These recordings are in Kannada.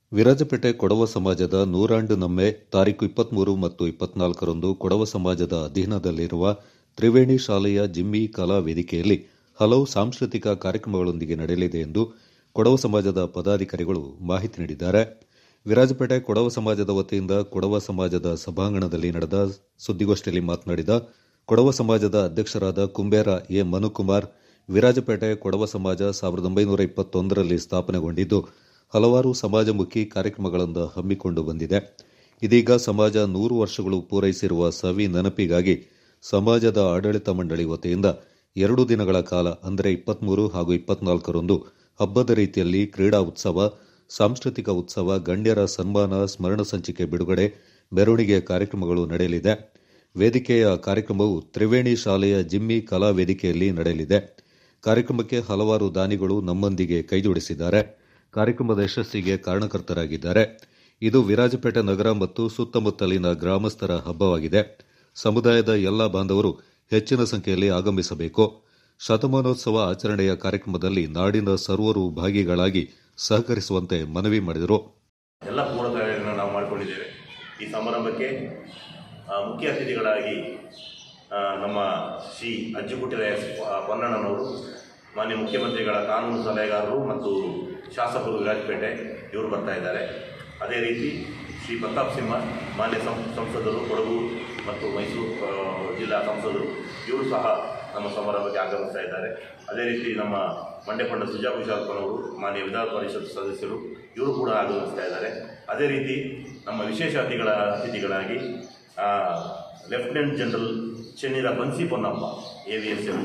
ವಿರಾಜಪೇಟೆ ಕೊಡವ ಸಮಾಜದ ನೂರಾಂಡು ನಮ್ಮೆ ತಾರೀಕು ಇಪ್ಪತ್ಮೂರು ಮತ್ತು ಇಪ್ಪತ್ನಾಲ್ಕರಂದು ಕೊಡವ ಸಮಾಜದ ಅಧೀನದಲ್ಲಿರುವ ತ್ರಿವೇಣಿ ಶಾಲೆಯ ಜಿಮ್ಮಿ ಕಲಾ ವೇದಿಕೆಯಲ್ಲಿ ಹಲವು ಸಾಂಸ್ಕೃತಿಕ ಕಾರ್ಯಕ್ರಮಗಳೊಂದಿಗೆ ನಡೆಯಲಿದೆ ಎಂದು ಕೊಡವ ಸಮಾಜದ ಪದಾಧಿಕಾರಿಗಳು ಮಾಹಿತಿ ನೀಡಿದ್ದಾರೆ ವಿರಾಜಪೇಟೆ ಕೊಡವ ಸಮಾಜದ ವತಿಯಿಂದ ಕೊಡವ ಸಮಾಜದ ಸಭಾಂಗಣದಲ್ಲಿ ನಡೆದ ಸುದ್ದಿಗೋಷ್ಠಿಯಲ್ಲಿ ಮಾತನಾಡಿದ ಕೊಡವ ಸಮಾಜದ ಅಧ್ಯಕ್ಷರಾದ ಕುಂಬೇರ ಎ ಮನುಕುಮಾರ್ ವಿರಾಜಪೇಟೆ ಕೊಡವ ಸಮಾಜ ಸಾವಿರದ ಒಂಬೈನೂರ ಇಪ್ಪತ್ತೊಂದರಲ್ಲಿ ಸ್ಥಾಪನೆಗೊಂಡಿದ್ದು ಹಲವಾರು ಸಮಾಜಮುಖಿ ಕಾರ್ಯಕ್ರಮಗಳನ್ನು ಹಮ್ಮಿಕೊಂಡು ಬಂದಿದೆ ಇದೀಗ ಸಮಾಜ ನೂರು ವರ್ಷಗಳು ಪೂರೈಸಿರುವ ಸವಿ ನೆನಪಿಗಾಗಿ ಸಮಾಜದ ಆಡಳಿತ ಮಂಡಳಿ ವತಿಯಿಂದ ಎರಡು ದಿನಗಳ ಕಾಲ ಅಂದರೆ ಇಪ್ಪತ್ಮೂರು ಹಾಗೂ ಇಪ್ಪತ್ನಾಲ್ಕರಂದು ಹಬ್ಬದ ರೀತಿಯಲ್ಲಿ ಕ್ರೀಡಾ ಉತ್ಸವ ಸಾಂಸ್ಕೃತಿಕ ಉತ್ಸವ ಗಣ್ಯರ ಸನ್ಮಾನ ಸ್ಮರಣ ಸಂಚಿಕೆ ಬಿಡುಗಡೆ ಮೆರವಣಿಗೆ ಕಾರ್ಯಕ್ರಮಗಳು ನಡೆಯಲಿದೆ ವೇದಿಕೆಯ ಕಾರ್ಯಕ್ರಮವು ತ್ರಿವೇಣಿ ಶಾಲೆಯ ಜಿಮ್ಮಿ ಕಲಾ ವೇದಿಕೆಯಲ್ಲಿ ನಡೆಯಲಿದೆ ಕಾರ್ಯಕ್ರಮಕ್ಕೆ ಹಲವಾರು ದಾನಿಗಳು ನಮ್ಮೊಂದಿಗೆ ಕೈಜೋಡಿಸಿದ್ದಾರೆ ಕಾರ್ಯಕ್ರಮದ ಯಶಸ್ಸಿಗೆ ಕಾರಣಕರ್ತರಾಗಿದ್ದಾರೆ ಇದು ವಿರಾಜಪೇಟೆ ನಗರ ಮತ್ತು ಸುತ್ತಮುತ್ತಲಿನ ಗ್ರಾಮಸ್ಥರ ಹಬ್ಬವಾಗಿದೆ ಸಮುದಾಯದ ಎಲ್ಲ ಬಾಂಧವರು ಹೆಚ್ಚಿನ ಸಂಖ್ಯೆಯಲ್ಲಿ ಆಗಮಿಸಬೇಕು ಶತಮಾನೋತ್ಸವ ಆಚರಣೆಯ ಕಾರ್ಯಕ್ರಮದಲ್ಲಿ ನಾಡಿನ ಸರ್ವರು ಭಾಗಿಗಳಾಗಿ ಸಹಕರಿಸುವಂತೆ ಮನವಿ ಮಾಡಿದರು ಎಲ್ಲ ಪೂರ್ಣ ತಯಾರಿಯನ್ನು ನಾವು ಮಾಡಿಕೊಂಡಿದ್ದೇವೆ ಈ ಸಮಾರಂಭಕ್ಕೆ ಆ, ಮುಖ್ಯ ಅತಿಥಿಗಳಾಗಿ ಆ, ನಮ್ಮ ಶ್ರೀ ಅಜ್ಜಿಗುಟ್ಟಿರ ಎಸ್ ಪೊನ್ನಣ್ಣನವರು ಮಾನ್ಯ ಮುಖ್ಯಮಂತ್ರಿಗಳ ಕಾನೂನು ಸಲಹೆಗಾರರು ಮತ್ತು ಶಾಸಕರು ವಿರಾಜಪೇಟೆ ಇವರು ಬರ್ತಾ ಇದ್ದಾರೆ ಅದೇ ರೀತಿ ಶ್ರೀ ಪ್ರತಾಪ್ ಸಿಂಹ ಮಾನ್ಯ ಸಂ ಸಂಸದರು ಕೊಡಗು ಮತ್ತು ಮೈಸೂರು ಆ, ಜಿಲ್ಲಾ ಸಂಸದರು ಇವರು ಸಹ ನಮ್ಮ ಸಮಾರಂಭಕ್ಕೆ ಆಗಮಿಸ್ತಾ ಇದ್ದಾರೆ ಅದೇ ರೀತಿ ನಮ್ಮ ಮಂಡ್ಯಪಂಡ ಸುಜಾ ಕುಶಾಲ್ಪನವರು ಮಾನ್ಯ ವಿಧಾನ ಪರಿಷತ್ ಸದಸ್ಯರು ಇವರು ಕೂಡ ಆಗಮಿಸ್ತಾ ಇದ್ದಾರೆ ಅದೇ ರೀತಿ ನಮ್ಮ ವಿಶೇಷ ಅತಿಥಿಗಳ ಅತಿಥಿಗಳಾಗಿ lieutenant general Chenira Bansi Ponnappa A V S M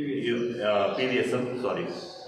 P V S M sorry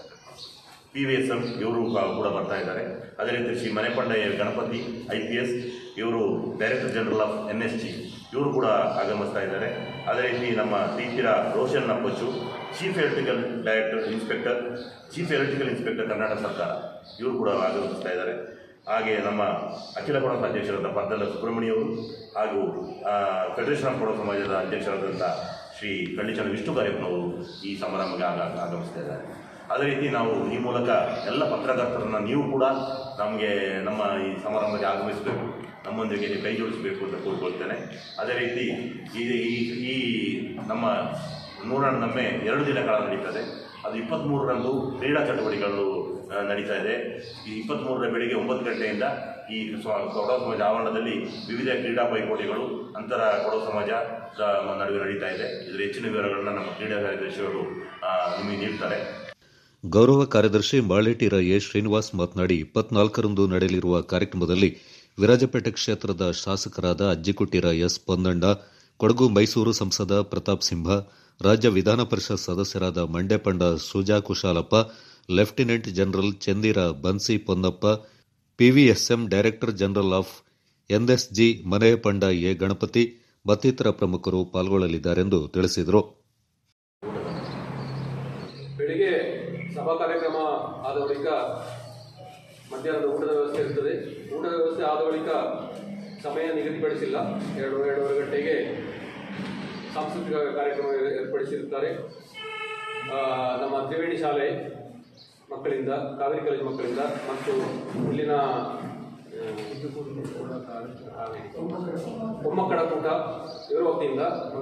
P V S M ಇವರು ಕೂಡ ಬರ್ತಾ ಇದ್ದಾರೆ ಅದೇ ರೀತಿ Shri Manepanda A Ganapathi I P S ಇವರು director general of N S T ಇವರು ಕೂಡ ಆಗಮಿಸ್ತಾ ಇದ್ದಾರೆ ಅದೇ ರೀತಿ ನಮ್ಮ Thithira Roshan Appachu chief electrical director inspector chief electrical inspector Karnataka ಸರ್ಕಾರ ಇವರು ಕೂಡ ಆಗಮಿಸ್ತಾ ಇದ್ದಾರೆ ಹಾಗೆ ನಮ್ಮ ಅಖಿಲ ಕೊಡವ ಅಧ್ಯಕ್ಷರಾದ ಪದ್ದಲ ಸುಬ್ರಹ್ಮಣ್ಯ ಅವರು ಹಾಗೂ ಆ, ಫೆಡರೇಷನ್ ಆಫ್ ಕೊಡವ ಸಮಾಜದ ಅಧ್ಯಕ್ಷರಾದಂಥ ಶ್ರೀ ಕಳ್ಳಿಚಂದ್ರ ವಿಷ್ಣು ಕಾರ್ಯಕ್ರಮವರು ಈ ಸಮಾರಂಭಕ್ಕೆ ಆಗ ಆಗಮಿಸ್ತಾ ಇದ್ದಾರೆ ಅದೇ ರೀತಿ ನಾವು ಈ ಮೂಲಕ ಎಲ್ಲ ಪತ್ರಕರ್ತರನ್ನ ನೀವು ಕೂಡ ನಮಗೆ ನಮ್ಮ ಈ ಸಮಾರಂಭಕ್ಕೆ ಆಗಮಿಸಬೇಕು ನಮ್ಮೊಂದಿಗೆ ನೀವು ಕೈ ಜೋಡಿಸಬೇಕು ಅಂತ ಕೋರ್ಕೊಳ್ತೇನೆ ಅದೇ ರೀತಿ ಈ ಈ- ಈ ನಮ್ಮ ನೂರಣ್ಣ ನಮ್ಮೆ ಎರಡು ದಿನ ಕಾಲ ನಡೀತದೆ ಅದು ಇಪ್ಪತ್ತ್ಮೂರರಂದು ಕ್ರೀಡಾ ಚಟುವಟಿಕೆಗಳು ಆ, ನಡೀತಾ ಇದೆ ಈ ಇಪ್ಪತ್ತ್ಮೂರರ ಬೆಳಿಗ್ಗೆ ಒಂಬತ್ತು ಗಂಟೆಯಿಂದ ಈ ಸ್ವ- ಕೊಡವ ಸಮಾಜ ಆವರಣದಲ್ಲಿ ವಿವಿಧ ಕ್ರೀಡಾ ಪೈಪೋಟಿಗಳು ಅಂತರ ಕೊಡವ ಸಮಾಜ ಆ, ನಡುವೆ ನಡೀತಾ ಇದೆ ಇದರ ಹೆಚ್ಚಿನ ವಿವರಗಳನ್ನ ನಮ್ಮ ಕ್ರೀಡಾ ಕಾರ್ಯದರ್ಶಿಗಳು ಆ, ನಿಮಗೆ ನೀಡ್ತಾರೆ ಗೌರವ ಕಾರ್ಯದರ್ಶಿ ಮಾಳೇಟಿರ ಎ ಶ್ರೀನಿವಾಸ್ ಮಾತನಾಡಿ ಇಪ್ಪತ್ನಾಲ್ಕರಂದು ನಡೆಯಲಿರುವ ಕಾರ್ಯಕ್ರಮದಲ್ಲಿ ವಿರಾಜಪೇಟೆ ಕ್ಷೇತ್ರದ ಶಾಸಕರಾದ ಅಜ್ಜಿಕುಟ್ಟಿರ ಎಸ್ ಪೊನ್ನಣ್ಣ ಕೊಡಗು ಮೈಸೂರು ಸಂಸದ ಪ್ರತಾಪ್ ಸಿಂಹ ರಾಜ್ಯ ವಿಧಾನ ಪರಿಷತ್ ಸದಸ್ಯರಾದ Mandyapanda Suja Kushalappa lieutenant general Chandira Bansi Ponnappa PVSM director general of NSG Maneyapanda A Ganapathi ಮತ್ತಿತರ ಪ್ರಮುಖರು ಪಾಲ್ಗೊಳ್ಳಲಿದ್ದಾರೆಂದು ತಿಳಿಸಿದರು ಬೆಳಿಗ್ಗೆ ಸಭಾ ಕಾರ್ಯಕ್ರಮ ಆದ ಬಳಿಕ ಮಧ್ಯಾಹ್ನದ ಊಟದ ವ್ಯವಸ್ಥೆ ಇರ್ತದೆ ಊಟದ ವ್ಯವಸ್ಥೆ ಆದ ಬಳಿಕ ಸಮಯ ನಿಗದಿಪಡಿಸಿಲ್ಲ ಎರಡು ಎರಡೂವರೆ ಗಂಟೆಗೆ ಸಾಂಸ್ಕೃತಿಕ ಕಾರ್ಯಕ್ರಮ ಏರ್- ಏರ್ಪಡಿಸಿರುತ್ತಾರೆ ಆ, ನಮ್ಮ ತ್ರಿವೇಣಿ ಶಾಲೆ ಮಕ್ಕಳಿಂದ ಕಾವೇರಿ ಕಾಲೇಜು ಮಕ್ಕಳಿಂದ ಮತ್ತು ಇಲ್ಲಿನ ಆ, ಮೊಮ್ಮಕ್ಕಳ ಕೂಟ ಇವರ ವತಿಯಿಂದ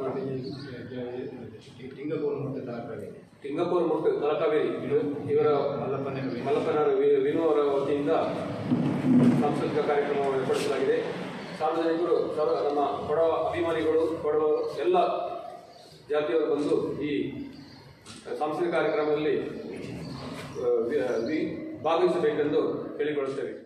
ಟಿಂಗಪುರ ಮುಟ್ಟು ತಲಕಾವೇರಿ ಇವ- ಇವರ ಮಲ್ಲಪ್ಪನ ವಿ- ವಿನು ಅವರ ವತಿಯಿಂದ ಸಾಂಸ್ಕೃತಿಕ ಕಾರ್ಯಕ್ರಮವನ್ನು ಏರ್ಪಡಿಸಲಾಗಿದೆ ಸಾರ್ವಜನಿಕರು ಸರ್ವ ನಮ್ಮ ಕೊಡವ ಅಭಿಮಾನಿಗಳು ಕೊಡವ ಎಲ್ಲ ಜಾತಿಯವರು ಬಂದು ಈ ಸಾಂಸ್ಕೃತಿಕ ಕಾರ್ಯಕ್ರಮದಲ್ಲಿ ಆ, ವಿ- ವಿ- ಭಾಗವಹಿಸಬೇಕೆಂದು ಕೇಳಿಕೊಳ್ಳುತ್ತೇವೆ